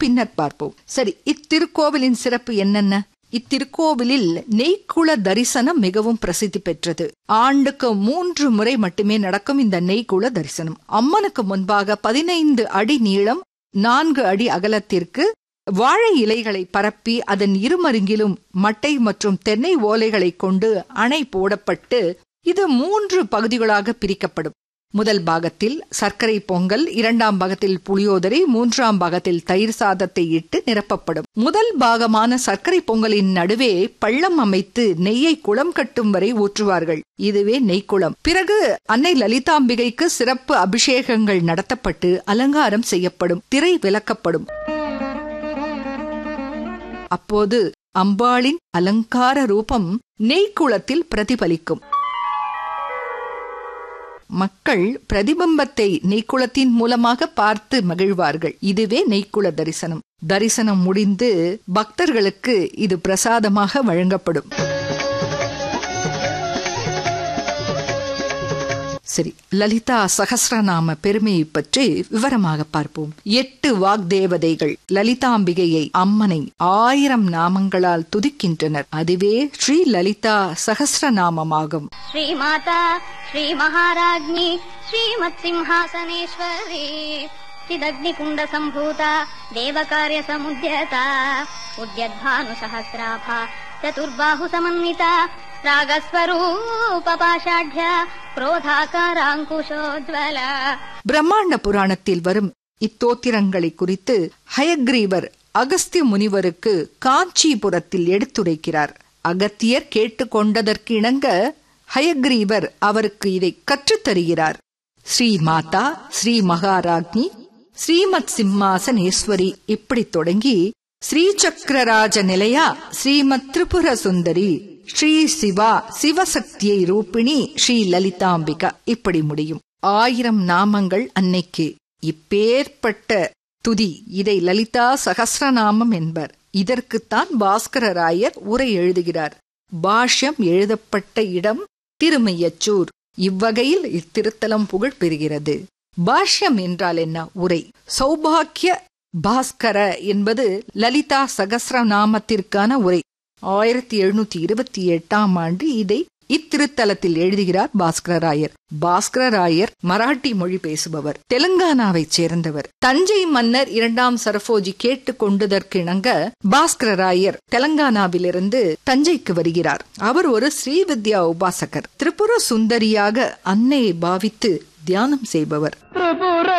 பின்னர் பார்ப்போம் சரி இத்திருக்கோவிலின் சிறப்பு என்னென்ன இத்திருக்கோவிலில் நெய்க்குள தரிசனம் மிகவும் பிரசித்தி பெற்றது ஆண்டுக்கு மூன்று முறை மட்டுமே நடக்கும் இந்த நெய்க்குள தரிசனம் அம்மனுக்கு முன்பாக பதினைந்து அடி நீளம் நான்கு அடி அகலத்திற்கு வாழை இலைகளை பரப்பி அதன் இருமருங்கிலும் மட்டை மற்றும் தென்னை ஓலைகளை கொண்டு அணை போடப்பட்டு இது மூன்று பகுதிகளாக பிரிக்கப்படும் முதல் பாகத்தில் சர்க்கரை பொங்கல் இரண்டாம் பாகத்தில் புளியோதரை மூன்றாம் பாகத்தில் தயிர் சாதத்தை இட்டு நிரப்பப்படும் முதல் பாகமான சர்க்கரை பொங்கலின் நடுவே பள்ளம் அமைத்து நெய்யை குளம் கட்டும் வரை ஊற்றுவார்கள் இதுவே நெய்க்குளம் பிறகு அன்னை லலிதாம்பிகைக்கு சிறப்பு அபிஷேகங்கள் நடத்தப்பட்டு அலங்காரம் செய்யப்படும் திரை விலக்கப்படும் அப்போது அம்பாளின் அலங்கார ரூபம் நெய்க்குளத்தில் பிரதிபலிக்கும் மக்கள் பிரதிபிம்பத்தை நெய்க்குளத்தின் மூலமாக பார்த்து மகிழ்வார்கள் இதுவே நெய்க்குள தரிசனம் தரிசனம் முடிந்து பக்தர்களுக்கு இது பிரசாதமாக வழங்கப்படும் சரி லலிதா சகசிரநாம பெருமையை பற்றி விவரமாக பார்ப்போம் எட்டு வாக்தேவதைகள் லலிதாம்பிகையை அம்மனை ஆயிரம் நாமங்களால் துதிக்கின்றனர் அதுவே ஸ்ரீ லலிதா சகசிரநாமமாகும் श्रीमाता श्रीमहाराज्ञी श्रीमत्सिंहासनेश्वरी चिदग्निकुण्डसम्भूता देवकार्यसमुद्यता उद्यद्भानुसहस्राभा चतुर्बाहुसमन्विता रागस्वरूपपाषाढ्या क्रोधाकाराङ्कुशोज्ज्वला பிரம்மாண்ட புராணத்தில் வரும் இத்தோத்திரங்களை குறித்து ஹயக்ரீவர் அகஸ்திய முனிவருக்கு காஞ்சிபுரத்தில் எடுத்துரைக்கிறார் அகத்தியர் கேட்டுக்கொண்டதற்கு இணங்க ஹயக்ரீவர் அவருக்கு இதை கற்றுத் தருகிறார் ஸ்ரீ மாதா ஸ்ரீ மகாராக்னி ஸ்ரீமத் சிம்மாசனேஸ்வரி இப்படி தொடங்கி ஸ்ரீ சக்கரராஜ நிலையா ஸ்ரீமத் திரிபுர சுந்தரி ஸ்ரீ சிவா சிவசக்தியை ரூபிணி ஸ்ரீ லலிதாம்பிகா இப்படி முடியும் ஆயிரம் நாமங்கள் அன்னைக்கு இப்பேற்பட்ட துதி இதை லலிதா சகசிரநாமம் என்பர் இதற்குத்தான் பாஸ்கரராயர் உரை எழுதுகிறார் பாஷ்யம் எழுதப்பட்ட இடம் திருமையச்சூர் இவ்வகையில் இத்திருத்தலம் புகழ் பெறுகிறது பாஷ்யம் என்றால் என்ன உரை சௌபாக்கிய பாஸ்கர என்பது லலிதா சகசிரநாமத்திற்கான உரை ஆயிரத்தி எழுநூத்தி இருபத்தி எட்டாம் ஆண்டு இதை இத்திருத்தலத்தில் எழுதுகிறார் பாஸ்கரராயர் பாஸ்கரராயர் மராட்டி மொழி பேசுபவர் தெலுங்கானாவைச் சேர்ந்தவர் தஞ்சை மன்னர் இரண்டாம் சரபோஜி கேட்டுக் கொண்டதற்கிணங்க பாஸ்கரராயர் தெலங்கானாவிலிருந்து தஞ்சைக்கு வருகிறார் அவர் ஒரு ஸ்ரீவித்யா உபாசகர் திரிபுர சுந்தரியாக அன்னையை பாவித்து தியானம் செய்பவர்